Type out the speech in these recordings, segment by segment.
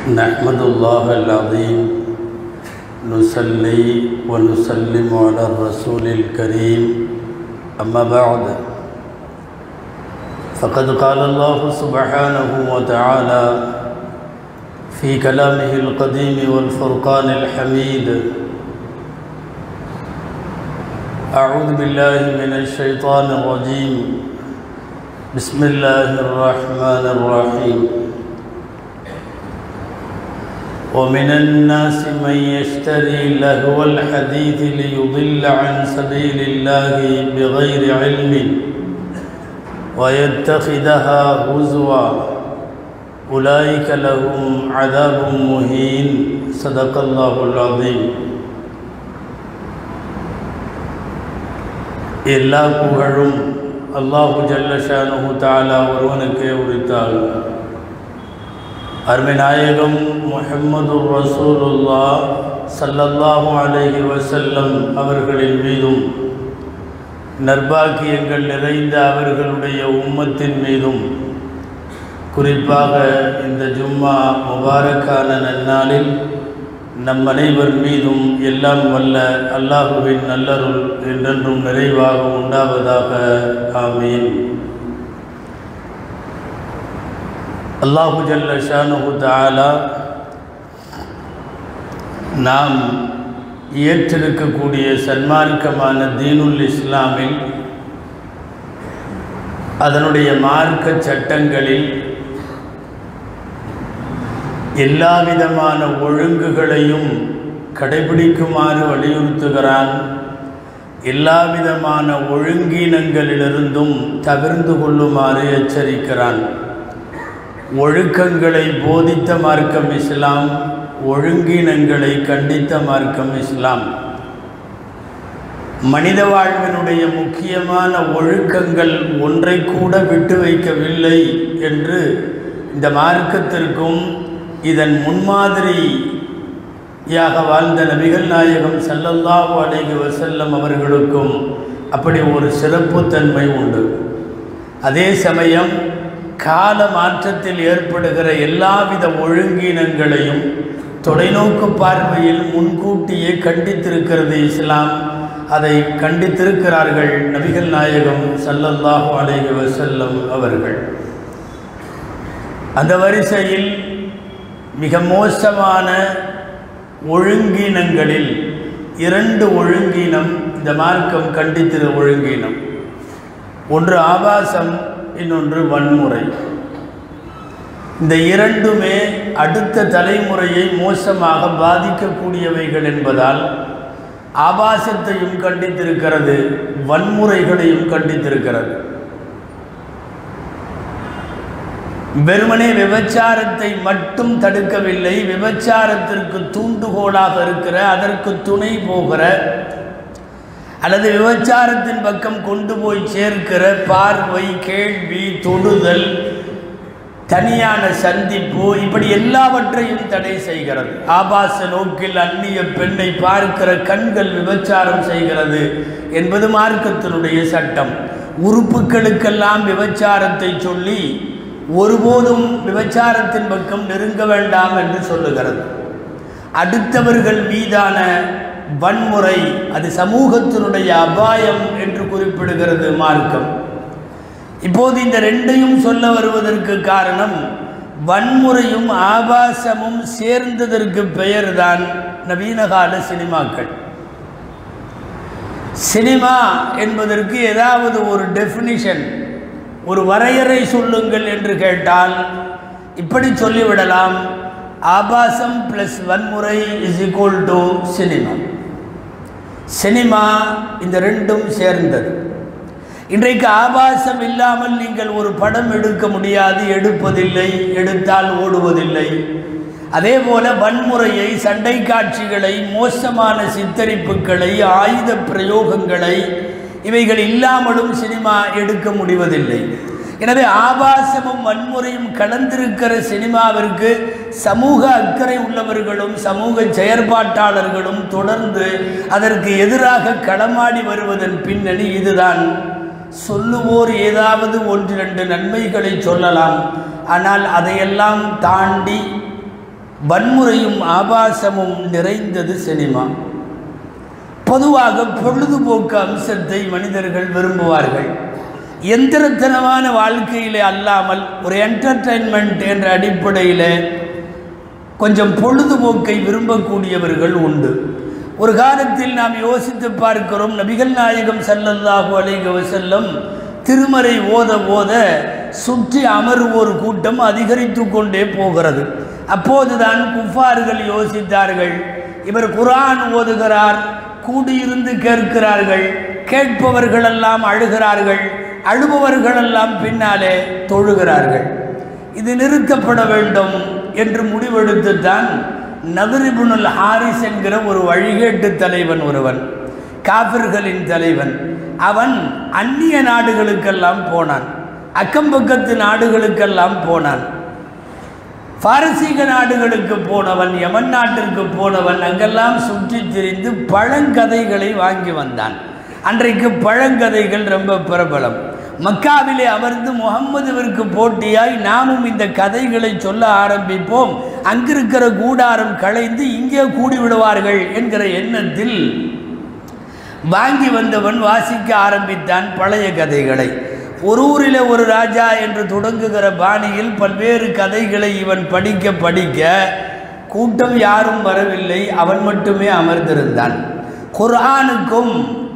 نحمد الله العظيم نصلي ونسلم على الرسول الكريم أما بعد فقد قال الله سبحانه وتعالى في كلامه القديم والفرقان الحميد أعوذ بالله من الشيطان الرجيم بسم الله الرحمن الرحيم ومن الناس من يشتري لهو الحديث ليضل عن سبيل الله بغير علم ويتخذها هزوا أولئك لهم عذاب مهين صدق الله العظيم எல்லா புகழும் அல்லாஹு ஜல்லஷானு தாலா ஒருவனுக்கே உரித்தாள் அருமை நாயகம் முஹம்மது ரசூலுல்லா சல்லல்லாஹு அலைஹி வசல்லம் அவர்களின் மீதும் நர்பாக்கியங்கள் நிறைந்த அவர்களுடைய உம்மத்தின் மீதும் குறிப்பாக இந்த ஜும்மா முபாரக்கான நன்னாளில் நம் அனைவர் மீதும் எல்லாம் வல்ல அல்லாஹுவின் நல்லருள் என்றென்றும் நிறைவாக உண்டாவதாக ஆமீன் அல்லாஹு ஜல்ல ஷானுஹு தாலா நாம் ஏற்றிருக்கக்கூடிய சன்மார்க்கமான தீனுல் இஸ்லாமில் அதனுடைய மார்க்க சட்டங்களில் எல்லா விதமான ஒழுங்குகளையும் கடைபிடிக்குமாறு வலியுறுத்துகிறான் எல்லா விதமான ஒழுங்கீனங்களிலிருந்தும் தவிர்ந்து கொள்ளுமாறு எச்சரிக்கிறான் ஒழுக்கங்களை போதித்த மார்க்கம் இஸ்லாம் ஒழுங்கீனங்களை கண்டித்த மார்க்கம் இஸ்லாம் மனித வாழ்வினுடைய முக்கியமான ஒழுக்கங்கள் ஒன்றை கூட விட்டு வைக்கவில்லை என்று இந்த மார்க்கத்திற்கும் இதன் முன்மாதிரியாக வாழ்ந்த நபிகள் நாயகம் சல்லல்லாஹு அலைஹி வசல்லம் அவர்களுக்கும் அப்படி ஒரு சிறப்புத்தன்மை உண்டு அதே சமயம் கால மாற்றத்தில் ஏற்படுகிற எல்லாவித ஒழுங்கீனங்களையும் தொலைநோக்கு பார்வையில் முன்கூட்டியே கண்டித்திருக்கிறது இஸ்லாம் அதை கண்டித்திருக்கிறார்கள் நபிகள் நாயகம் சல்லல்லாஹு அலைஹி வசல்லம் அவர்கள் அந்த வரிசையில் மிக மோசமான ஒழுங்கீனங்களில் இரண்டு ஒழுங்கீனம் இந்த மார்க்கம் கண்டித்திரு ஒழுங்கீனம் ஒன்று ஆபாசம் இன்னொன்று வன்முறை இந்த இரண்டுமே அடுத்த தலைமுறையை மோசமாக பாதிக்கக்கூடியவைகள் என்பதால் ஆபாசத்தையும் கண்டித்திருக்கிறது வன்முறைகளையும் கண்டித்திருக்கிறது வெறுமனே விபச்சாரத்தை மட்டும் தடுக்கவில்லை விபச்சாரத்திற்கு தூண்டுகோலாக இருக்கிற அதற்கு துணை போகிற அல்லது விபச்சாரத்தின் பக்கம் கொண்டு போய் சேர்க்கிற பார்வை கேள்வி தொடுதல் தனியான சந்திப்பு இப்படி எல்லாவற்றையும் தடை செய்கிறது ஆபாச நோக்கில் அந்நிய பெண்ணை பார்க்கிற கண்கள் விபச்சாரம் செய்கிறது என்பது மார்க்கத்தினுடைய சட்டம் உறுப்புகளுக்கெல்லாம் விபச்சாரத்தை சொல்லி ஒருபோதும் விபச்சாரத்தின் பக்கம் நெருங்க வேண்டாம் என்று சொல்லுகிறது அடுத்தவர்கள் மீதான வன்முறை அது சமூகத்தினுடைய அபாயம் என்று குறிப்பிடுகிறது மார்க்கம் இப்போது இந்த ரெண்டையும் சொல்ல வருவதற்கு காரணம் வன்முறையும் ஆபாசமும் சேர்ந்ததற்கு பெயர்தான் நவீனகால சினிமாக்கள் சினிமா என்பதற்கு ஏதாவது ஒரு டெஃபினிஷன் ஒரு வரையறை சொல்லுங்கள் என்று கேட்டால் இப்படி சொல்லிவிடலாம் ஆபாசம் ப்ளஸ் வன்முறை is equal to cinema cinema இந்த ரெண்டும் சேர்ந்தது இன்றைக்கு ஆபாசம் இல்லாமல் நீங்கள் ஒரு படம் எடுக்க முடியாது எடுப்பதில்லை எடுத்தால் ஓடுவதில்லை அதே போல வன்முறையை சண்டை காட்சிகளை மோசமான சித்தரிப்புகளை ஆயுத பிரயோகங்களை இவைகள் இல்லாமலும் சினிமா எடுக்க முடிவதில்லை எனவே ஆபாசமும் வன்முறையும் கலந்திருக்கிற சினிமாவிற்கு சமூக அக்கறை உள்ளவர்களும் சமூக செயற்பாட்டாளர்களும் தொடர்ந்து அதற்கு எதிராக களமாடி வருவதன் பின்னணி இதுதான் சொல்லுவோர் ஏதாவது ஒன்று ரெண்டு நன்மைகளை சொல்லலாம் ஆனால் அதையெல்லாம் தாண்டி வன்முறையும் ஆபாசமும் நிறைந்தது சினிமா பொதுவாக பொழுதுபோக்கு அம்சத்தை மனிதர்கள் விரும்புவார்கள் எந்திரத்தனமான வாழ்க்கையிலே அல்லாமல் ஒரு என்டர்டெயின்மெண்ட் என்ற அடிப்படையில் கொஞ்சம் பொழுதுபோக்கை விரும்பக்கூடியவர்கள் உண்டு ஒரு காலத்தில் நாம் யோசித்து பார்க்கிறோம் நபிகள் நாயகம் ஸல்லல்லாஹு அலைஹி வஸல்லம் திருமறை ஓத ஓத சுற்றி அமருவோர் கூட்டம் அதிகரித்து கொண்டே போகிறது அப்போதுதான் குஃபார்கள் யோசித்தார்கள் இவர் குர்ஆன் ஓதுகிறார் கூடியிருந்து கேட்கிறார்கள் கேட்பவர்களெல்லாம் அழுகிறார்கள் அழுபவர்களெல்லாம் பின்னாலே தொழுகிறார்கள் இது நிறுத்தப்பட வேண்டும் என்று முடிவெடுத்துத்தான் நதரிபுனுல் ஹாரிஸ் என்கிற ஒரு வழிகேட்டு தலைவன் ஒருவன் காபிர்களின் தலைவன் அவன் அந்நிய நாடுகளுக்கெல்லாம் போனான் அக்கம்பக்கத்து நாடுகளுக்கெல்லாம் போனான் பாரசீக நாடுகளுக்கு போனவன் யமன் நாட்டிற்கு போனவன் அங்கெல்லாம் சுற்றி திரிந்து பழங்கதைகளை வாங்கி வந்தான் அன்றைக்கு பழங்கதைகள் ரொம்ப பிரபலம் மக்காவிலே அமர்ந்து முகம்மதுவிற்கு போட்டியாய் நாமும் இந்த கதைகளை சொல்ல ஆரம்பிப்போம் அங்கிருக்கிற கூடாரம் களைந்து இங்கே கூடி விடுவார்கள் என்கிற எண்ணத்தில் வாங்கி வந்தவன் வாசிக்க ஆரம்பித்தான் பழைய கதைகளை ஒரு ஊரில் ஒரு ராஜா என்று தொடங்குகிற பாணியில் பல்வேறு கதைகளை இவன் படிக்க படிக்க கூட்டம் யாரும் வரவில்லை அவன் மட்டுமே அமர்ந்திருந்தான் குர்ஆனுக்கும்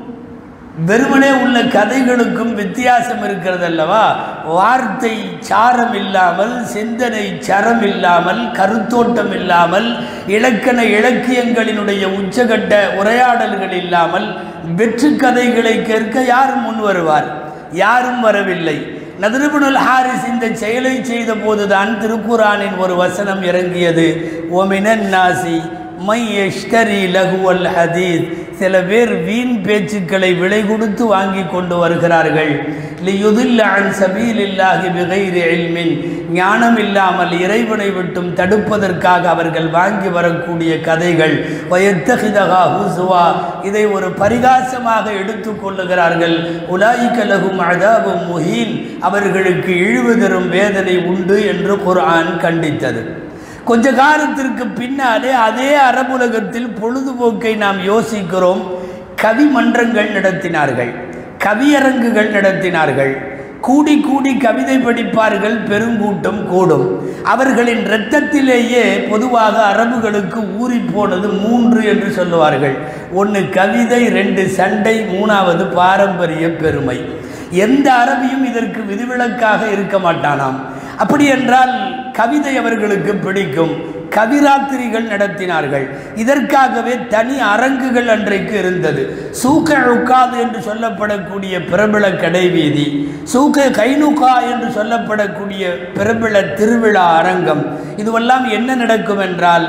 வெறுமனே உள்ள கதைகளுக்கும் வித்தியாசம் இருக்கிறது அல்லவா வார்த்தை சாரம் இல்லாமல் சிந்தனை சரம் இல்லாமல் கருத்தோட்டம் இல்லாமல் இலக்கண இலக்கியங்களினுடைய உச்சகட்ட உரையாடல்கள் இல்லாமல் வெற்று கதைகளை கேட்க யாரும் முன் வருவார் யாரும் வரவில்லை நதருபுனுல் ஹாரிஸ் இந்த செயலை செய்த போதுதான் திருக்குரானின் ஒரு வசனம் இறங்கியது ஓமினன் நாசி மை எஷ்டரி லகுவல் ஹதீத் சில பேர் வீண் பேச்சுக்களை விலை கொடுத்து வாங்கி கொண்டு வருகிறார்கள் லியுதில்ல அன் சபீலில்லாஹி பிகைரி இல்மின் ஞானம் இல்லாமல் இறைவனை விட்டும் தடுப்பதற்காக அவர்கள் வாங்கி வரக்கூடிய கதைகள் வயத்தகிதகா ஹுசுவா இதை ஒரு பரிகாசமாக எடுத்துக்கொள்ளுகிறார்கள் உலாயிக்க லகும் அதாபும் முஹீன் அவர்களுக்கு இழிவு தரும் வேதனை உண்டு என்று குர்ஆன் கண்டித்தது கொஞ்ச காலத்திற்கு பின்னாலே அதே அரபுலகத்தில் பொழுதுபோக்கை நாம் யோசிக்கிறோம் கவி மன்றங்கள் நடத்தினார்கள் கவியரங்குகள் நடத்தினார்கள் கூடி கூடி கவிதை படிப்பார்கள் பெருங்கூட்டம் கூடும் அவர்களின் இரத்தத்திலேயே பொதுவாக அரபுகளுக்கு ஊறி போனது மூன்று என்று சொல்லுவார்கள் ஒன்று கவிதை ரெண்டு சண்டை மூணாவது பாரம்பரிய பெருமை எந்த அரபியும் இதற்கு விதிவிலக்காக இருக்க மாட்டானாம் அப்படி என்றால் கவிதை அவர்களுக்கு பிடிக்கும் கவிராத்திரிகள் நடத்தினார்கள் இதற்காகவே தனி அரங்குகள் அன்றைக்கு இருந்தது சூக்க உக்காது என்று சொல்லப்படக்கூடிய பிரபல கடைவீதி சூக்க கைனுகா என்று சொல்லப்படக்கூடிய பிரபல திருவிழா அரங்கம் இதுவெல்லாம் என்ன நடக்கும் என்றால்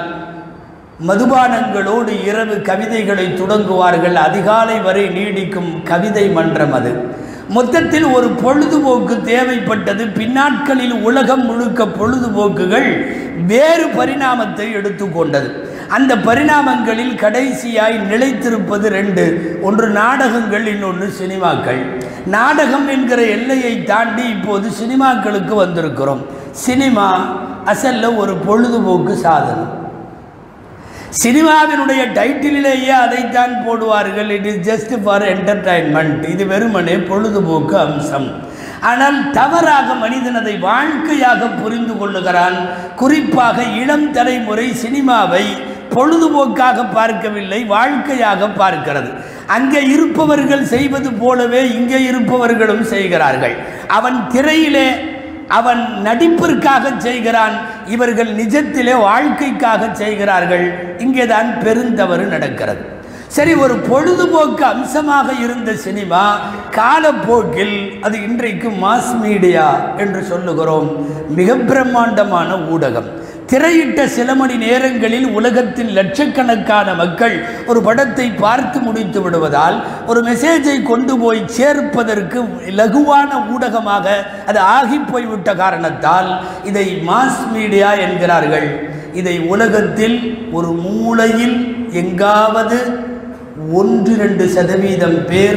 மதுபானங்களோடு இரவு கவிதைகளை தொடங்குவார்கள் அதிகாலை வரை நீடிக்கும் கவிதை மன்றம் அது மொத்தத்தில் ஒரு பொழுதுபோக்கு தேவைப்பட்டது பின்னாட்களில் உலகம் முழுக்க பொழுதுபோக்குகள் வேறு பரிணாமத்தை எடுத்துக்கொண்டது அந்த பரிணாமங்களில் கடைசியாய் நிலைத்திருப்பது ரெண்டு ஒன்று நாடகங்கள் இன்னொன்று சினிமாக்கள் நாடகம் என்கிற எல்லையை தாண்டி இப்போது சினிமாக்களுக்கு வந்திருக்கிறோம் சினிமா அசல்ல ஒரு பொழுதுபோக்கு சாதனம் சினிமாவினுடைய டைட்டிலேயே அதைத்தான் போடுவார்கள் it is just for entertainment இது வெறுமனே பொழுதுபோக்கு அம்சம் ஆனால் தவறாக மனிதன் அதை வாழ்க்கையாக புரிந்து கொள்ளுகிறான் குறிப்பாக இளம் தலைமுறை சினிமாவை பொழுதுபோக்காக பார்க்கவில்லை வாழ்க்கையாக பார்க்கிறது அங்கே இருப்பவர்கள் செய்வது போலவே இங்கே இருப்பவர்களும் செய்கிறார்கள் அவன் திரையிலே அவன் நடிப்பிற்காக செய்கிறான் இவர்கள் நிஜத்திலே வாழ்க்கைக்காக செய்கிறார்கள் இங்கேதான் பெருந்தவறு நடக்கிறது சரி ஒரு பொழுதுபோக்கு அம்சமாக இருந்த சினிமா காலப்போக்கில் அது இன்றைக்கு மாஸ் மீடியா என்று சொல்லுகிறோம் மிக பிரம்மாண்டமான ஊடகம் திரையிட்ட சில மணி நேரங்களில் உலகத்தின் லட்சக்கணக்கான மக்கள் ஒரு படத்தை பார்த்து முடித்து விடுவதால் ஒரு மெசேஜை கொண்டு போய் சேர்ப்பதற்கு லகுவான ஊடகமாக அது ஆகி போய்விட்ட காரணத்தால் இதை மாஸ் மீடியா என்கிறார்கள் இதை உலகத்தில் ஒரு மூலையில் எங்காவது ஒன்று ரெண்டு சதவீதம் பேர்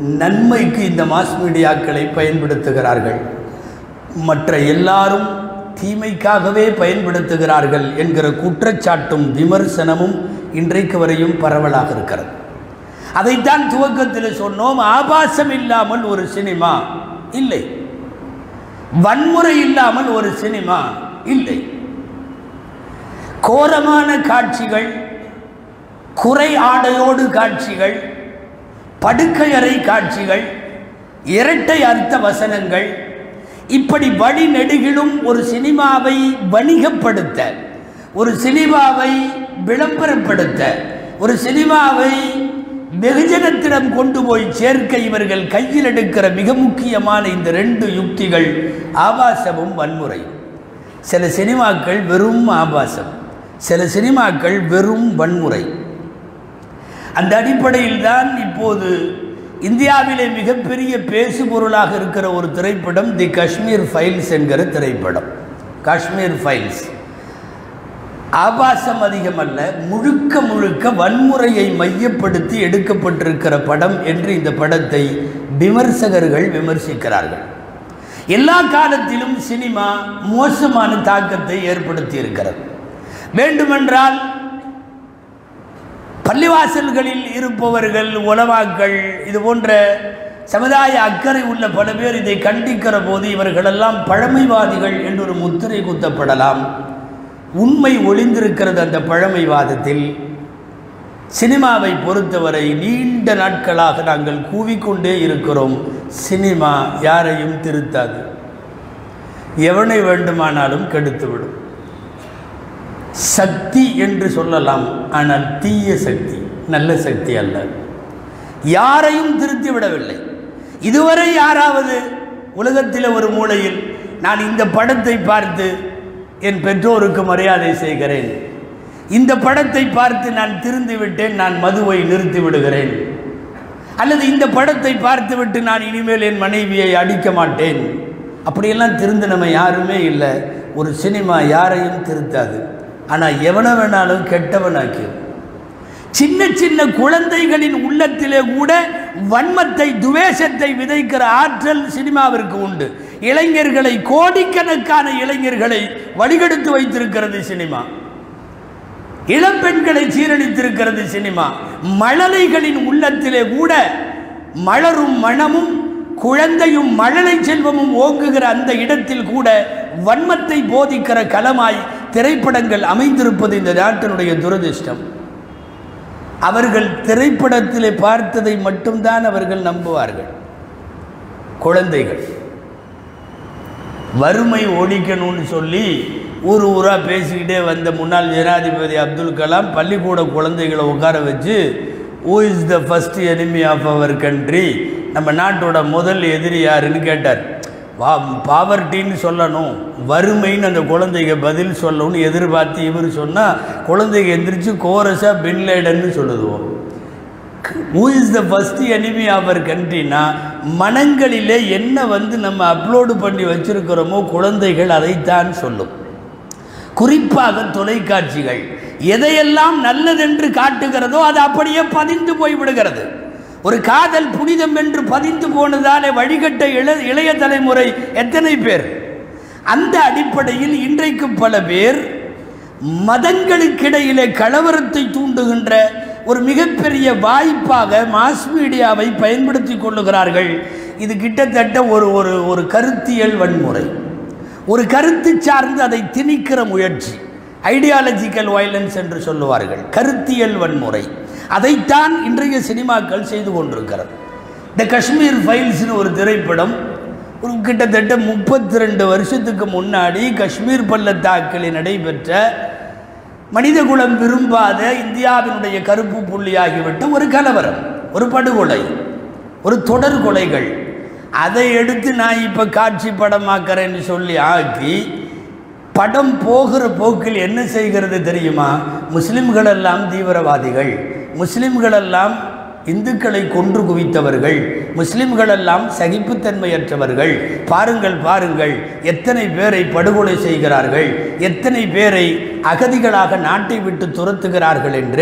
நன்மைக்கு இந்த மாஸ் மீடியாக்களை பயன்படுத்துகிறார்கள் மற்ற எல்லாரும் தீமைக்காகவே பயன்படுத்துகிறார்கள் என்கிற குற்றச்சாட்டும் விமர்சனமும் இன்றைக்கு வரையும் பரவலாக இருக்கிறது அதைத்தான் துவக்கத்தில் சொன்னோம் ஆபாசம் இல்லாமல் ஒரு சினிமா இல்லை வன்முறை இல்லாமல் ஒரு சினிமா இல்லை கோரமான காட்சிகள் குறை ஆடையோடு காட்சிகள் படுக்கையறை காட்சிகள் இரட்டை அர்த்த வசனங்கள் இப்படி வழி நெடுகிலும் ஒரு சினிமாவை வணிகப்படுத்த ஒரு சினிமாவை விளம்பரப்படுத்த ஒரு சினிமாவை வெகுஜனத்திடம் கொண்டு போய் சேர்க்க இவர்கள் கையில் எடுக்கிற மிக முக்கியமான இந்த ரெண்டு யுக்திகள் ஆபாசமும் வன்முறையும் சில சினிமாக்கள் வெறும் ஆபாசம் சில சினிமாக்கள் வெறும் வன்முறை அந்த அடிப்படையில் தான் இப்போது இந்தியாவிலே மிகப்பெரிய பேசு பொருளாக இருக்கிற ஒரு திரைப்படம் தி காஷ்மீர் ஃபைல்ஸ் என்கிற திரைப்படம் காஷ்மீர் ஃபைல்ஸ் ஆபாசம் அதிகமல்ல முழுக்க முழுக்க வன்முறையை மையப்படுத்தி எடுக்கப்பட்டிருக்கிற படம் என்று இந்த படத்தை விமர்சகர்கள் விமர்சிக்கிறார்கள் எல்லா காலத்திலும் சினிமா மோசமான தாக்கத்தை ஏற்படுத்தி இருக்கிறது வேண்டுமென்றால் பள்ளிவாசல்களில் இருப்பவர்கள் உலமாக்கள் இது போன்ற சமுதாய அக்கறை உள்ள பல பேர் இதை கண்டிக்கிற போது இவர்களெல்லாம் பழமைவாதிகள் என்று ஒரு முத்திரை குத்தப்படலாம் உண்மை ஒளிந்திருக்கிறது அந்த பழமைவாதத்தில் சினிமாவை பொறுத்தவரை நீண்ட நாட்களாக நாங்கள் கூவிக்கொண்டே இருக்கிறோம் சினிமா யாரையும் திருத்தாது எவனை வேண்டுமானாலும் கெடுத்துவிடும் சக்தி என்று சொல்லலாம் ஆனால் தீய சக்தி நல்ல சக்தி அல்ல யாரையும் திருத்தி விடவில்லை இதுவரை யாராவது உலகத்தில் ஒரு மூலையில் நான் இந்த படத்தை பார்த்து என் பெற்றோருக்கு மரியாதை செய்கிறேன் இந்த படத்தை பார்த்து நான் திருந்து விட்டேன் நான் மதுவை நிறுத்தி விடுகிறேன் அல்லது இந்த படத்தை பார்த்துவிட்டு நான் இனிமேல் என் மனைவியை அடிக்க மாட்டேன் அப்படியெல்லாம் திருந்தினவன் யாருமே இல்லை ஒரு சினிமா யாரையும் திருத்தாது ஆனால் எவனை வேணாலும் கெட்டவனாக்கியும் சின்ன சின்ன குழந்தைகளின் உள்ளத்திலே கூட வன்மத்தை துவேஷத்தை விதைக்கிற ஆற்றல் சினிமாவிற்கு உண்டு இளைஞர்களை கோடிக்கணக்கான இளைஞர்களை வழிகெடுத்து வைத்திருக்கிறது சினிமா இளம்பெண்களை சீரழித்திருக்கிறது சினிமா மழலைகளின் உள்ளத்திலே கூட மலரும் மனமும் குழந்தையும் மழலை செல்வமும் ஓங்குகிற அந்த இடத்தில் கூட வன்மத்தை போதிக்கிற களமாய் திரைப்படங்கள் அமைந்திருப்பது இந்த நாட்டினுடைய துரதிர்ஷ்டம் அவர்கள் திரைப்படத்திலே பார்த்ததை மட்டும்தான் அவர்கள் நம்புவார்கள் குழந்தைகள் வறுமை ஒழிக்கணும்னு சொல்லி ஊர் ஊராக பேசிக்கிட்டே வந்த முன்னாள் ஜனாதிபதி அப்துல் கலாம் பள்ளிக்கூட குழந்தைகளை உட்கார வச்சு who is the first enemy of our country நம்ம நாட்டோட முதல் எதிரி யாருன்னு கேட்டார் வா பாவர்ட்டின்னு சொல்லணும் வறுமைன்னு அந்த குழந்தைங்க பதில் சொல்லணும்னு எதிர்பார்த்து இவர் சொன்னால் குழந்தைங்க எந்திரிச்சு கோரஸாக பின்லேடன்னு சொல்லுதுவோம் who is the first enemy our கண்ட்ரினா மனங்களிலே என்ன வந்து நம்ம அப்லோடு பண்ணி வச்சிருக்கிறோமோ குழந்தைகள் அதைத்தான் சொல்லும் குறிப்பாக தொலைக்காட்சிகள் எதையெல்லாம் நல்லதென்று காட்டுகிறதோ அது அப்படியே பதிந்து போய்விடுகிறது ஒரு காதல் புனிதம் என்று பதிந்து போனதாலே வழிகட்ட இள இளைய தலைமுறை எத்தனை பேர் அந்த அடிப்படையில் இன்றைக்கு பல பேர் மதங்களுக்கிடையிலே கலவரத்தை தூண்டுகின்ற ஒரு மிகப்பெரிய வாய்ப்பாக மாஸ் மீடியாவை பயன்படுத்தி கொள்ளுகிறார்கள் இது கிட்டத்தட்ட ஒரு ஒரு ஒரு கருத்தியல் வன்முறை ஒரு கருத்து சார்ந்து அதை திணிக்கிற முயற்சி ஐடியாலஜிக்கல் வயலன்ஸ் என்று சொல்லுவார்கள் கருத்தியல் வன்முறை அதைத்தான் இன்றைய சினிமாக்கள் செய்து கொண்டிருக்கிறது இந்த காஷ்மீர் ஃபைல்ஸ்னு ஒரு திரைப்படம் ஒரு கிட்டத்தட்ட முப்பத்தி ரெண்டு வருஷத்துக்கு முன்னாடி காஷ்மீர் பள்ளத்தாக்கில் நடைபெற்ற மனிதகுலம் விரும்பாத இந்தியாவினுடைய கருப்பு புள்ளியாகிவிட்ட ஒரு கலவரம் ஒரு படுகொலை ஒரு தொடர் கொலைகள் அதை எடுத்து நான் இப்போ காட்சி படமாக்கிறேன்னு சொல்லி ஆக்கி படம் போகிற போக்கில் என்ன செய்கிறது தெரியுமா முஸ்லிம்களெல்லாம் தீவிரவாதிகள் முஸ்லிம்களெல்லாம் இந்துக்களை கொன்று குவித்தவர்கள் முஸ்லிம்களெல்லாம் சகிப்புத்தன்மையற்றவர்கள் பாருங்கள் பாருங்கள் எத்தனை பேரை படுகொலை செய்கிறார்கள் எத்தனை பேரை அகதிகளாக நாட்டை விட்டு துரத்துகிறார்கள் என்று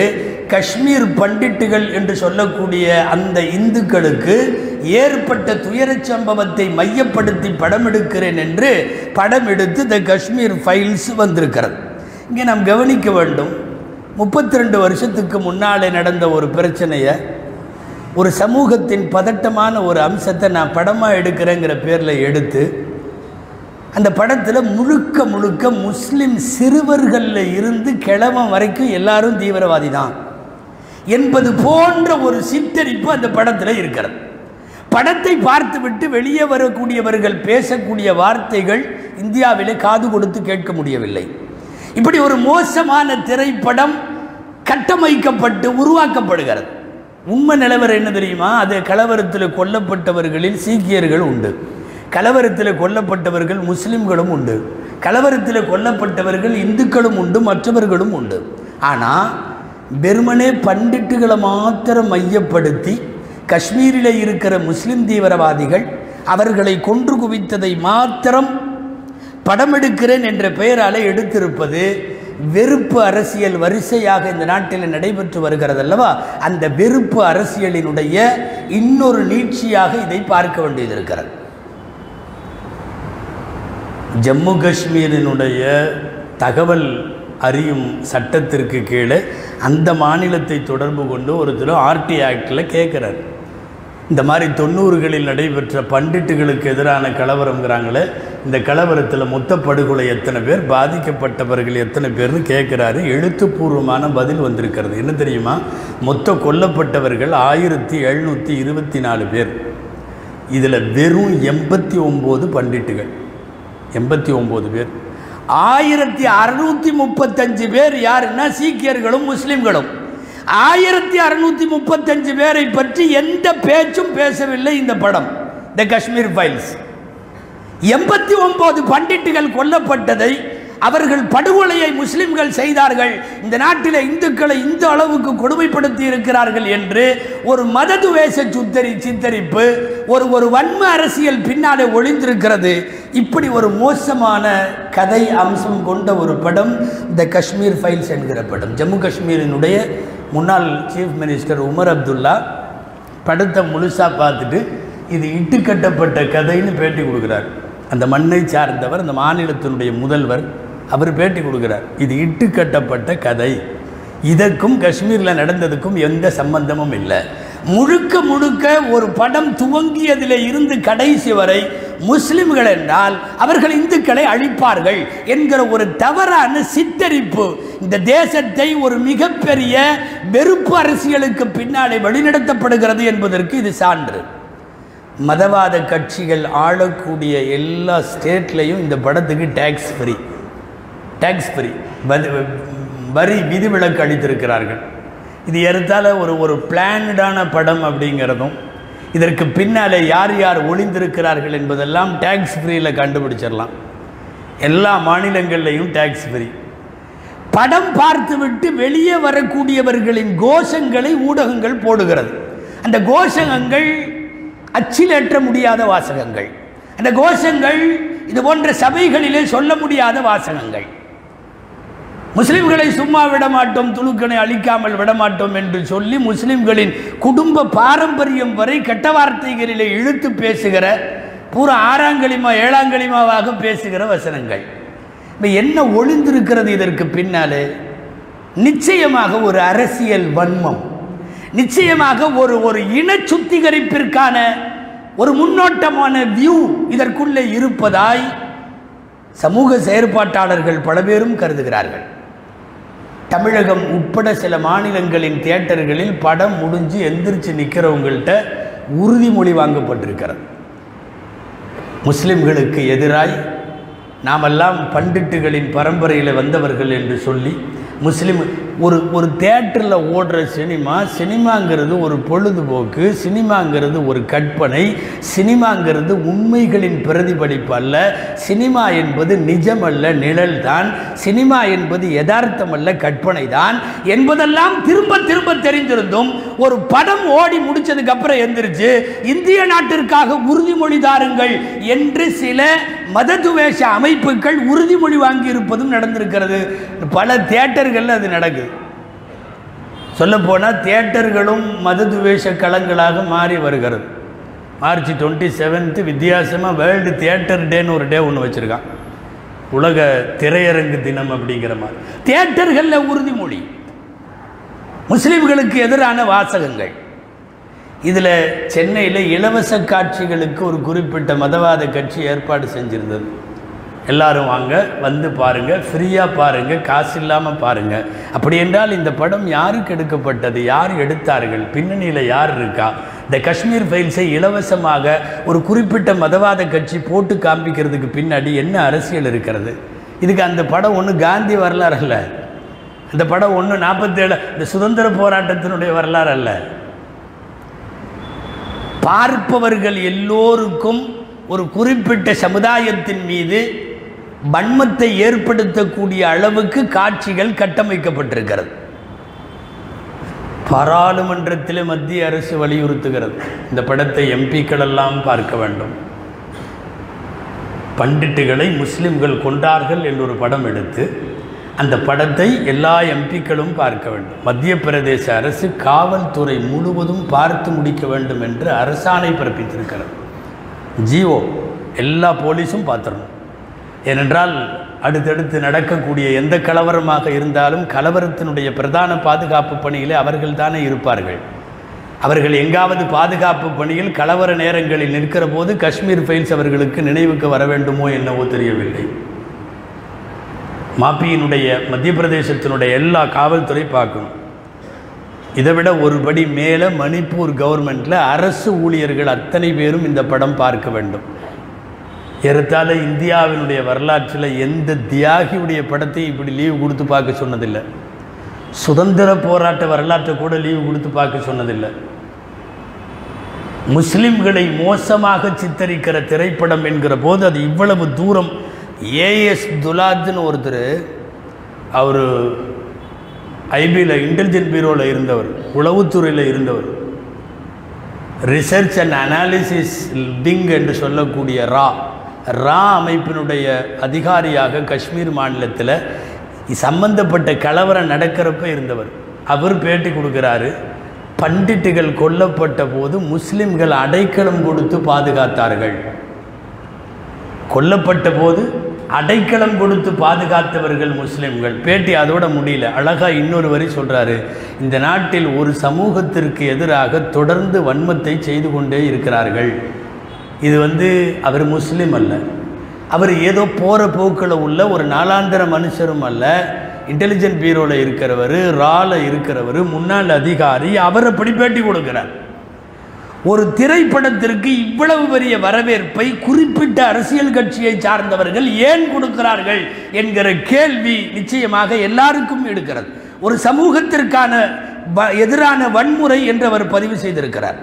காஷ்மீர் பண்டிட்டுகள் என்று சொல்லக்கூடிய அந்த இந்துக்களுக்கு ஏற்பட்ட துயரச் சம்பவத்தை மையப்படுத்தி படம் எடுக்கிறேன் என்று படம் எடுத்து த காஷ்மீர் ஃபைல்ஸ் வந்திருக்கிறது இங்கே நாம் கவனிக்க வேண்டும் முப்பத்தி ரெண்டு வருஷத்துக்கு முன்னாலே நடந்த ஒரு பிரச்சனையை ஒரு சமூகத்தின் பதட்டமான ஒரு அம்சத்தை நான் படமாக எடுக்கிறேங்கிற பேரில் எடுத்து அந்த படத்தில் முழுக்க முழுக்க முஸ்லிம் சிறுவர்களில் இருந்து கிழவன் வரைக்கும் எல்லாரும் தீவிரவாதி தான் என்பது போன்ற ஒரு சித்தரிப்பு அந்த படத்தில் இருக்கிறது படத்தை பார்த்துவிட்டு வெளியே வரக்கூடியவர்கள் பேசக்கூடிய வார்த்தைகள் இந்தியாவிலே காது கொடுத்து கேட்க முடியவில்லை இப்படி ஒரு மோசமான திரைப்படம் கட்டமைக்கப்பட்டு உருவாக்கப்படுகிறது உண்மை நிலவரம் என்ன தெரியுமா அது கலவரத்தில் கொல்லப்பட்டவர்களில் சீக்கியர்கள் உண்டு கலவரத்தில் கொல்லப்பட்டவர்கள் முஸ்லிம்களும் உண்டு கலவரத்தில் கொல்லப்பட்டவர்கள் இந்துக்களும் உண்டு மற்றவர்களும் உண்டு ஆனால் வெறுமனே பண்டிட்டுகளை மாத்திரம் மையப்படுத்தி காஷ்மீரில் இருக்கிற முஸ்லிம் தீவிரவாதிகள் அவர்களை கொன்று குவித்ததை மாத்திரம் படம் எடுக்கிறேன் என்ற பெயரால் எடுத்திருப்பது வெறுப்பு அரசியல் வரிசையாக இந்த நாட்டில் நடைபெற்று வருகிறது அல்லவா அந்த வெறுப்பு அரசியலினுடைய இன்னொரு நீட்சியாக இதை பார்க்க வேண்டியது இருக்கிறது ஜம்மு காஷ்மீரினுடைய தகவல் அறியும் சட்டத்திற்கு கீழே அந்த மாநிலத்தை தொடர்பு கொண்டு ஒருத்தர் ஆர்டி ஆக்டில் கேட்குறாரு இந்த மாதிரி தொண்ணூறுகளில் நடைபெற்ற பண்டிட்டுகளுக்கு எதிரான கலவரங்கிறாங்களே இந்த கலவரத்தில் மொத்த படுகொலை எத்தனை பேர் பாதிக்கப்பட்டவர்கள் எத்தனை பேர்னு கேட்குறாரு எழுத்துப்பூர்வமான பதில் வந்திருக்கிறது என்ன தெரியுமா மொத்த கொல்லப்பட்டவர்கள் ஆயிரத்தி எழுநூற்றி இருபத்தி நாலு பேர் இதில் வெறும் எண்பத்தி ஒம்பது பண்டிட்டுகள் எண்பத்தி ஒம்பது பேர் ஆயிரத்தி அறுநூற்றி முப்பத்தஞ்சு பேர் யாருன்னா சீக்கியர்களும் முஸ்லிம்களும் ஆயிரத்தி அறுநூற்றி முப்பத்தஞ்சு பேரை பற்றி எந்த பேச்சும் பேசவில்லை இந்த படம் த காஷ்மீர் ஃபைல்ஸ் எண்பத்தி ஒன்பது பண்டிட்டுகள் கொல்லப்பட்டதை அவர்கள் படுகொலையை முஸ்லிம்கள் செய்தார்கள் இந்த நாட்டில் இந்துக்களை இந்த அளவுக்கு கொடுமைப்படுத்தி இருக்கிறார்கள் என்று ஒரு மததுவேச சுத்தரி சித்தரிப்பு ஒரு ஒரு வன்ம அரசியல் பின்னாலே ஒளிந்திருக்கிறது இப்படி ஒரு மோசமான கதை அம்சம் கொண்ட ஒரு படம் த காஷ்மீர் ஃபைல்ஸ் என்கிற படம் ஜம்மு காஷ்மீரினுடைய முன்னாள் சீஃப் மினிஸ்டர் உமர் அப்துல்லா படத்தை முழுசாக பார்த்துட்டு இது இட்டு கட்டப்பட்ட கதைன்னு பேட்டி கொடுக்குறார் அந்த மண்ணை சார்ந்தவர் அந்த மாநிலத்தினுடைய முதல்வர் அவர் பேட்டி கொடுக்குறார் இது இட்டு கட்டப்பட்ட கதை இதற்கும் காஷ்மீரில் நடந்ததுக்கும் எந்த சம்பந்தமும் இல்லை முழுக்க முழுக்க ஒரு படம் துவங்கியதில் இருந்து கடைசி வரை முஸ்லிம்கள் என்றால் அவர்கள் இந்துக்களை அழிப்பார்கள் என்கிற ஒரு தவறான சித்தரிப்பு இந்த தேசத்தை ஒரு மிகப்பெரிய வெறுப்பு அரசியலுக்கு பின்னாலே வழிநடத்தப்படுகிறது என்பதற்கு இது சான்று மதவாத கட்சிகள் ஆளக்கூடிய எல்லா ஸ்டேட்லேயும் இந்த படத்துக்கு டேக்ஸ் ஃப்ரீ டேக்ஸ் ஃப்ரீ வரி விதிவிலக்கு அளித்திருக்கிறார்கள் இது ஏறத்தாழ ஒரு ஒரு பிளான்டான படம் அப்படிங்கிறதும் இதற்கு பின்னாலே யார் யார் ஒளிந்திருக்கிறார்கள் என்பதெல்லாம் டேக்ஸ் ஃப்ரீயில் கண்டுபிடிச்சிடலாம் எல்லா மாநிலங்கள்லையும் டேக்ஸ் ஃப்ரீ படம் பார்த்துவிட்டு வெளியே வரக்கூடியவர்களின் கோஷங்களை ஊடகங்கள் போடுகிறது அந்த கோஷங்கள் அச்சிலேற்ற முடியாத வாசகங்கள் அந்த கோஷங்கள் இது போன்ற சபைகளிலே சொல்ல முடியாத வாசகங்கள் முஸ்லிம்களை சும்மா விடமாட்டோம் துலுக்கனை அழிக்காமல் விடமாட்டோம் என்று சொல்லி முஸ்லிம்களின் குடும்ப பாரம்பரியம் வரை கெட்ட வார்த்தைகளிலே இழுத்து பேசுகிற பூரா ஆறாங்களிமா ஏழாங்களிமாவாக பேசுகிற வசனங்கள் இப்போ என்ன ஒளிந்திருக்கிறது இதற்கு பின்னாலே நிச்சயமாக ஒரு அரசியல் வன்மம் நிச்சயமாக ஒரு ஒரு இன சுத்திகரிப்பிற்கான ஒரு முன்னோட்டமான வியூ இதற்குள்ளே இருப்பதாய் சமூக செயற்பாட்டாளர்கள் பல பேரும் கருதுகிறார்கள் தமிழகம் உட்பட சில மாநிலங்களின் தியேட்டர்களில் படம் முடிஞ்சு எந்திரிச்சு நிற்கிறவங்கள்ட்ட உறுதிமொழி வாங்கப்பட்டிருக்கிறது முஸ்லிம்களுக்கு எதிராய் நாமெல்லாம் பண்டிட்டுகளின் பரம்பரையில் வந்தவர்கள் என்று சொல்லி முஸ்லீம் ஒரு ஒரு தேட்டரில் ஓடுற சினிமா சினிமாங்கிறது ஒரு பொழுதுபோக்கு சினிமாங்கிறது ஒரு கற்பனை சினிமாங்கிறது உண்மைகளின் பிரதிபலிப்பு அல்ல சினிமா என்பது நிஜமல்ல நிழல் தான் சினிமா என்பது யதார்த்தம் அல்ல கற்பனை தான் என்பதெல்லாம் திரும்ப திரும்ப தெரிந்திருந்தும் ஒரு படம் ஓடி முடிச்சதுக்கு அப்புறம் எந்திரிச்சு இந்திய நாட்டிற்காக உறுதிமொழி தாருங்கள் என்று சில மததுவேஷ அமைப்புகள் உறுதிமொழி வாங்கி இருப்பதும் நடந்திருக்கிறது பல தியேட்டர்கள் அது நடக்குது சொல்லப்போனால் தியேட்டர்களும் மததுவேஷ களங்களாக மாறி வருகிறது மார்ச் டுவெண்ட்டி செவன்த்து வித்தியாசமாக வேர்ல்டு தியேட்டர் டேன்னு ஒரு டே ஒன்று வச்சுருக்கான் உலக திரையரங்கு தினம் அப்படிங்கிற மாதிரி தியேட்டர்களில் உறுதிமொழி முஸ்லிம்களுக்கு எதிரான வாசகங்கள் இதில் சென்னையில் இலவச காட்சிகளுக்கு ஒரு குறிப்பிட்ட மதவாத கட்சி ஏற்பாடு செஞ்சிருந்தது எல்லாரும் வாங்க வந்து பாருங்கள் ஃப்ரீயாக பாருங்கள் காசு இல்லாமல் பாருங்கள் அப்படி என்றால் இந்த படம் யாருக்கு எடுக்கப்பட்டது யார் எடுத்தார்கள் பின்னணியில் யார் இருக்கா இந்த காஷ்மீர் ஃபைல்ஸை இலவசமாக ஒரு குறிப்பிட்ட மதவாத கட்சி போட்டு காண்பிக்கிறதுக்கு பின்னாடி என்ன அரசியல் இருக்கிறது இதுக்கு அந்த படம் ஒன்று காந்தி வரலாறு அல்ல அந்த படம் ஒன்று நாற்பத்தேழு இந்த சுதந்திர போராட்டத்தினுடைய வரலாறு அல்ல பார்ப்பவர்கள் எல்லோருக்கும் ஒரு குறிப்பிட்ட சமுதாயத்தின் மீது வன்மத்தை ஏற்படுத்தக்கூடிய அளவுக்கு காட்சிகள் கட்டமைக்கப்பட்டிருக்கிறது பாராளுமன்றத்தில் மத்திய அரசு வலியுறுத்துகிறது இந்த படத்தை எம்பிக்கள் எல்லாம் பார்க்க வேண்டும் பண்டிட்டுகளை முஸ்லிம்கள் கொண்டார்கள் என்று ஒரு படம் எடுத்து அந்த படத்தை எல்லா எம்பிக்களும் பார்க்க வேண்டும் மத்திய பிரதேச அரசு காவல்துறை முழுவதும் பார்த்து முடிக்க வேண்டும் என்று அரசாணை பிறப்பித்திருக்கிறது ஜிஓ எல்லா போலீஸும் பார்த்துடணும் ஏனென்றால் அடுத்தடுத்து நடக்கக்கூடிய எந்த கலவரமாக இருந்தாலும் கலவரத்தினுடைய பிரதான பாதுகாப்பு பணியிலே அவர்கள் தானே இருப்பார்கள் அவர்கள் எங்காவது பாதுகாப்பு பணியில் கலவர நேரங்களில் நிற்கிற போது காஷ்மீர் ஃபைல்ஸ் அவர்களுக்கு நினைவுக்கு வர வேண்டுமோ என்னவோ தெரியவில்லை மாப்பியினுடைய மத்திய பிரதேசத்தினுடைய எல்லா காவல்துறை பார்க்கணும் இதை விட ஒரு படி மேலே மணிப்பூர் கவர்மெண்ட்டில் அரசு ஊழியர்கள் அத்தனை பேரும் இந்த படம் பார்க்க வேண்டும் ஏறத்தாழ இந்தியாவினுடைய வரலாற்றில் எந்த தியாகியுடைய படத்தையும் இப்படி லீவு கொடுத்து பார்க்க சொன்னதில்லை சுதந்திர போராட்ட வரலாற்றை கூட லீவு கொடுத்து பார்க்க சொன்னதில்லை முஸ்லிம்களை மோசமாக சித்தரிக்கிற திரைப்படம் என்கிற போது அது இவ்வளவு தூரம் ஏஎஸ் துலாத்னு ஒருத்தர் அவர் ஐபியில் இன்டெலிஜென்ட் பியூரோவில் இருந்தவர் உளவுத்துறையில் இருந்தவர் ரிசர்ச் அண்ட் அனாலிசிஸ் விங் என்று சொல்லக்கூடிய ரா ரா அமைப்பினுடைய அதிகாரியாக காஷ்மீர் மாநிலத்தில் சம்பந்தப்பட்ட கலவரம் நடக்கிறப்ப இருந்தவர் அவர் பேட்டி கொடுக்குறாரு பண்டிட்டுகள் கொல்லப்பட்ட போது முஸ்லிம்கள் அடைக்கலம் கொடுத்து பாதுகாத்தார்கள் கொல்லப்பட்ட போது அடைக்கலம் கொடுத்து பாதுகாத்தவர்கள் முஸ்லிம்கள் பேட்டி அதோட முடியல அழகா இன்னொரு வரி சொல்றாரு இந்த நாட்டில் ஒரு சமூகத்திற்கு எதிராக தொடர்ந்து வன்மத்தை செய்து கொண்டே இருக்கிறார்கள் இது வந்து அவர் முஸ்லீம் அல்ல அவர் ஏதோ போகிற போக்கில் உள்ள ஒரு நாளாந்திர மனுஷரும் அல்ல இன்டெலிஜென்ட் பியூரோவில் இருக்கிறவர் ரால இருக்கிறவர் முன்னாள் அதிகாரி அவர் அப்படி பேட்டி கொடுக்கிறார் ஒரு திரைப்படத்திற்கு இவ்வளவு பெரிய வரவேற்பை குறிப்பிட்ட அரசியல் கட்சியை சார்ந்தவர்கள் ஏன் கொடுக்கிறார்கள் என்கிற கேள்வி நிச்சயமாக எல்லாருக்கும் எடுக்கிறது ஒரு சமூகத்திற்கான வ- எதிரான வன்முறை என்று அவர் பதிவு செய்திருக்கிறார்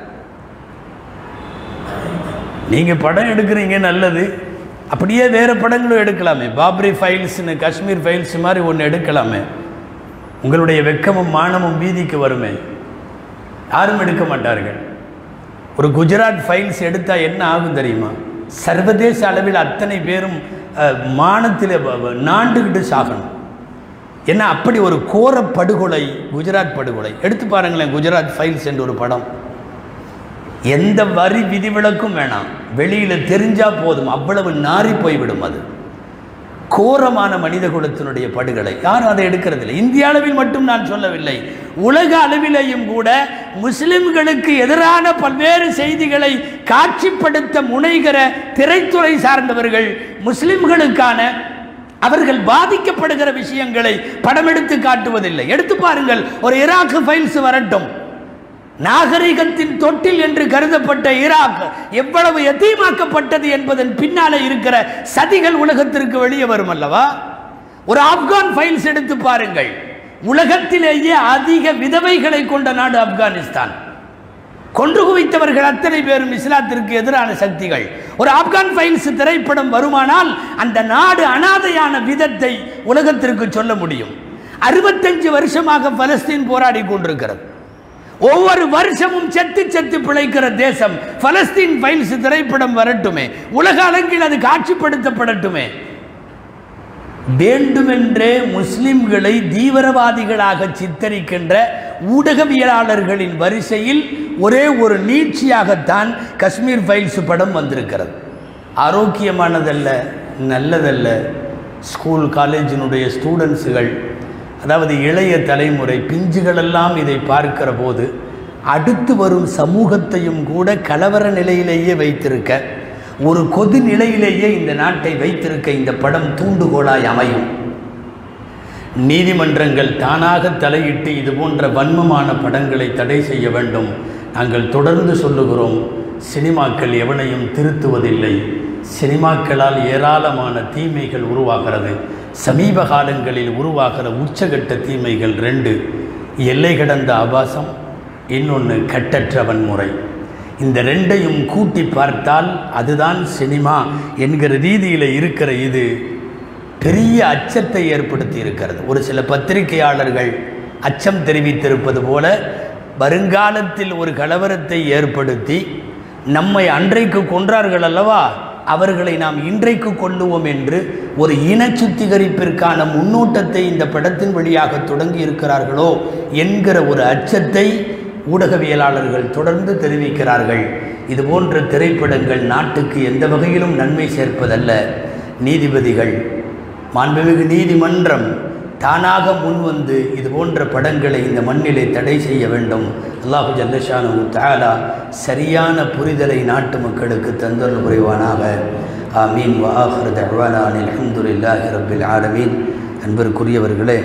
நீங்க படம் எடுக்கிறீங்க நல்லது அப்படியே வேற படங்களும் எடுக்கலாமே பாப்ரி ஃபைல்ஸ்னு காஷ்மீர் ஃபைல்ஸ் மாதிரி ஒன்று எடுக்கலாமே உங்களுடைய வெக்கமும் மானமும் வீதிக்கு வருமே யாரும் எடுக்க மாட்டார்கள் ஒரு குஜராத் ஃபைல்ஸ் எடுத்தால் என்ன ஆகும் தெரியுமா சர்வதேச அளவில் அத்தனை பேரும் அஹ், மானத்தில் வ- வ- நாண்டுக்கிட்டு சாகணும் ஏன்னா அப்படி ஒரு கோர படுகொலை குஜராத் படுகொலை எடுத்து பாருங்களேன் குஜராத் ஃபைல்ஸ் என்ற ஒரு படம் எந்த வரி விதிவிலக்கும் வேணாம் வெளியில் தெரிஞ்சா போதும் அவ்வளவு நாறி போய்விடும் அது கோரமான மனித குலத்தினுடைய படுகொலை யாரும் அதை எடுக்கிறதில்லை இந்திய அளவில் மட்டும் நான் சொல்லவில்லை உலக அளவிலேயும் கூட முஸ்லிம்களுக்கு எதிரான பல்வேறு செய்திகளை காட்சிப்படுத்த முனைகிற திரைத்துறை சார்ந்தவர்கள் முஸ்லிம்களுக்கான அவர்கள் பாதிக்கப்படுகிற விஷயங்களை படமெடுத்து காட்டுவதில்லை எடுத்து பாருங்கள் ஒரு ஈராக் ஃபைல்ஸ் வரட்டும் நாகரிகத்தின் தொட்டில் என்று கருதப்பட்ட ஈராக் எவ்வளவு எத்தீமாக்கப்பட்டது என்பதன் பின்னாலே இருக்கிற சதிகள் உலகத்திற்கு வெளியே வரும் அல்லவா ஒரு ஆப்கான் ஃபைல்ஸ் எடுத்து பாருங்கள் உலகத்திலேயே அதிக விதவைகளை கொண்ட நாடு ஆப்கானிஸ்தான் கொன்று குவித்தவர்கள் அத்தனை பேரும் இஸ்லாத்திற்கு எதிரான சக்திகள் ஒரு ஆப்கான் ஃபைல்ஸ் திரைப்படம் வருமானால் அந்த நாடு அனாதையான விதத்தை உலகத்திற்கு சொல்ல முடியும் அறுபத்தஞ்சு வருஷமாக பலஸ்தீன் போராடி கொண்டிருக்கிறது ஒவ்வொரு வருஷமும் செத்து செத்து பிழைக்கிற தேசம் பலஸ்தீன் ஃபைல்ஸ் திரைப்படம் வரட்டுமே உலக அளவில் அது காட்சிப்படுத்தப்படட்டுமே வேண்டுமென்றே முஸ்லிம்களை தீவிரவாதிகளாக சித்தரிக்கின்ற ஊடகவியலாளர்களின் வரிசையில் ஒரே ஒரு நீட்சியாகத்தான் காஷ்மீர் ஃபைல்ஸ் படம் வந்திருக்கிறது ஆரோக்கியமானதல்ல நல்லதல்ல ஸ்கூல் காலேஜினுடைய ஸ்டூடெண்ட்ஸுகள் அதாவது இளைய தலைமுறை பிஞ்சுகளெல்லாம் இதை பார்க்கிற போது அடுத்து வரும் சமூகத்தையும் கூட கலவர நிலையிலேயே வைத்திருக்க ஒரு கொது நிலையிலேயே இந்த நாட்டை வைத்திருக்க இந்த படம் தூண்டுகோலாய் அமையும் நீதிமன்றங்கள் தானாக தலையிட்டு இது போன்ற வன்மமான படங்களை தடை செய்ய வேண்டும் நாங்கள் தொடர்ந்து சொல்லுகிறோம் சினிமாக்கள் எவனையும் திருத்துவதில்லை சினிமாக்களால் ஏராளமான தீமைகள் உருவாகிறது சமீப காலங்களில் உருவாகிற உச்சகட்ட தீமைகள் ரெண்டு எல்லை கடந்த ஆபாசம் இன்னொன்று கட்டற்ற வன்முறை இந்த ரெண்டையும் கூட்டி பார்த்தால் அதுதான் சினிமா என்கிற ரீதியில் இருக்கிற இது பெரிய அச்சத்தை ஏற்படுத்தி இருக்கிறது ஒரு சில பத்திரிகையாளர்கள் அச்சம் தெரிவித்திருப்பது போல வருங்காலத்தில் ஒரு கலவரத்தை ஏற்படுத்தி நம்மை அன்றைக்கு கொன்றார்கள் அல்லவா அவர்களை நாம் இன்றைக்கு கொள்ளுவோம் என்று ஒரு இன சுத்திகரிப்பிற்கான முன்னோட்டத்தை இந்த படத்தின் வழியாக தொடங்கி இருக்கிறார்களோ என்கிற ஒரு அச்சத்தை ஊடகவியலாளர்கள் தொடர்ந்து தெரிவிக்கிறார்கள் இதுபோன்ற திரைப்படங்கள் நாட்டுக்கு எந்த வகையிலும் நன்மை சேர்ப்பதல்ல நீதிபதிகள் மாண்புமிகு நீதிமன்றம் தானாக முன்வந்து இது போன்ற படங்களை இந்த மண்ணிலே தடை செய்ய வேண்டும் அல்லாஹு ஜல்லஷானு தாலா சரியான புரிதலை நாட்டு மக்களுக்கு தந்தல் புரிவானாக ஆமீன் வாஹர் தஹ்வானான் அல்ஹம்துலில்லாஹி ரப்பில் ஆலமீன் அன்பிற்குரியவர்களே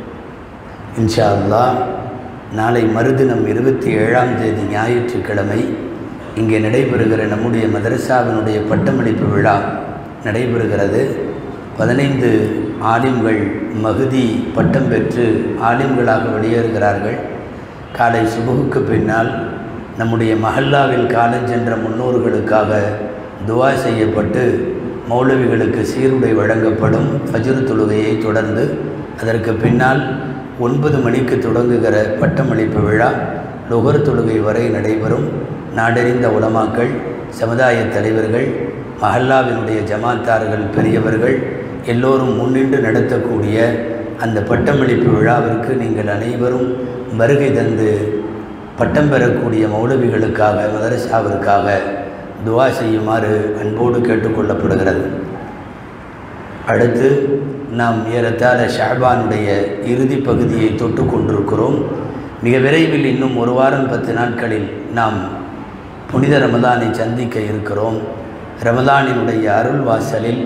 இன்ஷா அல்லாஹ் நாளை மறுதினம் இருபத்தி ஏழாம் தேதி ஞாயிற்றுக்கிழமை இங்கே நடைபெறுகிற நம்முடைய மதரசாவினுடைய பட்டமளிப்பு விழா நடைபெறுகிறது பதினைந்து ஆலிம்கள் மகுதி பட்டம் பெற்று ஆலிம்களாக வெளியேறுகிறார்கள் காலை சுபுகுக்கு பின்னால் நம்முடைய மஹல்லாவில் காலஞ்சென்ற முன்னோர்களுக்காக துவா செய்யப்பட்டு மௌலவிகளுக்கு சீருடை வழங்கப்படும் ஃபஜ்ர் தொழுகையை தொடர்ந்து அதற்கு பின்னால் ஒன்பது மணிக்கு தொடங்குகிற பட்டமளிப்பு விழா நுகர் தொழுகை வரை நடைபெறும் நாடறிந்த உலமாக்கள் சமுதாய தலைவர்கள் மஹல்லாவினுடைய ஜமாத்தார்கள் பெரியவர்கள் எல்லோரும் முன்னின்று நடத்தக்கூடிய அந்த பட்டமளிப்பு விழாவிற்கு நீங்கள் அனைவரும் வருகை தந்து பட்டம் பெறக்கூடிய மௌலவிகளுக்காக மதரசாவிற்காக துவா செய்யுமாறு அன்போடு கேட்டுக்கொள்ளப்படுகிறது அடுத்து நாம் ஏறத்தாழ ஷாபானுடைய இறுதி பகுதியை தொட்டு கொண்டிருக்கிறோம் மிக விரைவில் இன்னும் ஒரு வாரம் பத்து நாட்களில் நாம் புனித ரமதானை சந்திக்க இருக்கிறோம் ரமதானினுடைய அருள் வாசலில்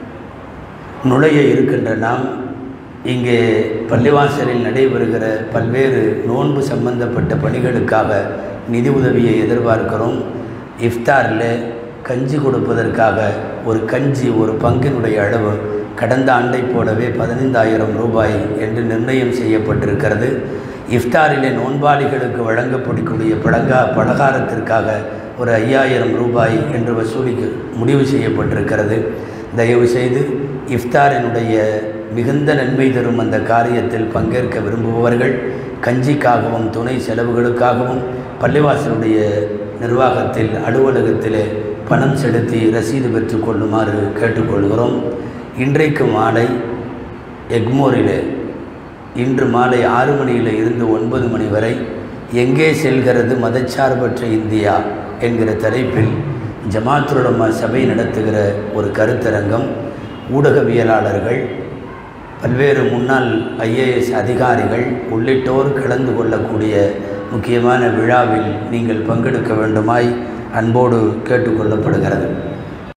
நுழைய இருக்கின்ற நாம் இங்கே பள்ளிவாசலில் நடைபெறுகிற பல்வேறு நோன்பு சம்பந்தப்பட்ட பணிகளுக்காக நிதி உதவியை எதிர்பார்க்கிறோம் இஃப்தாரில் கஞ்சி கொடுப்பதற்காக ஒரு கஞ்சி ஒரு பங்கினுடைய அளவு கடந்த ஆண்டை போலவே பதினைந்தாயிரம் ரூபாய் என்று நிர்ணயம் செய்யப்பட்டிருக்கிறது இஃப்தாரிலே நோன்பாளிகளுக்கு வழங்கப்படக்கூடிய பழங்கா பலகாரத்திற்காக ஒரு ஐயாயிரம் ரூபாய் என்று வசூலிக்க முடிவு செய்யப்பட்டிருக்கிறது தயவு செய்து இஃப்தாரினுடைய மிகுந்த நன்மை தரும் அந்த காரியத்தில் பங்கேற்க விரும்புபவர்கள் கஞ்சிக்காகவும் துணை செலவுகளுக்காகவும் பள்ளிவாசலுடைய நிர்வாகத்தில் அலுவலகத்திலே பணம் செலுத்தி ரசீது பெற்று கொள்ளுமாறு கேட்டுக்கொள்கிறோம் இன்றைக்கு மாலை எக்மோரிலே இன்று மாலை ஆறு மணியில் இருந்து ஒன்பது மணி வரை எங்கே செல்கிறது மதச்சார்பற்ற இந்தியா என்கிற தலைப்பில் ஜமாத்துலமா சபை நடத்துகிற ஒரு கருத்தரங்கம் ஊடகவியலாளர்கள் பல்வேறு முன்னாள் ஐஏஎஸ் அதிகாரிகள் உள்ளிட்டோர் கலந்து கொள்ளக்கூடிய முக்கியமான விழாவில் நீங்கள் பங்கெடுக்க வேண்டுமாய் அன்போடு கேட்டுக்கொள்ளப்படுகிறது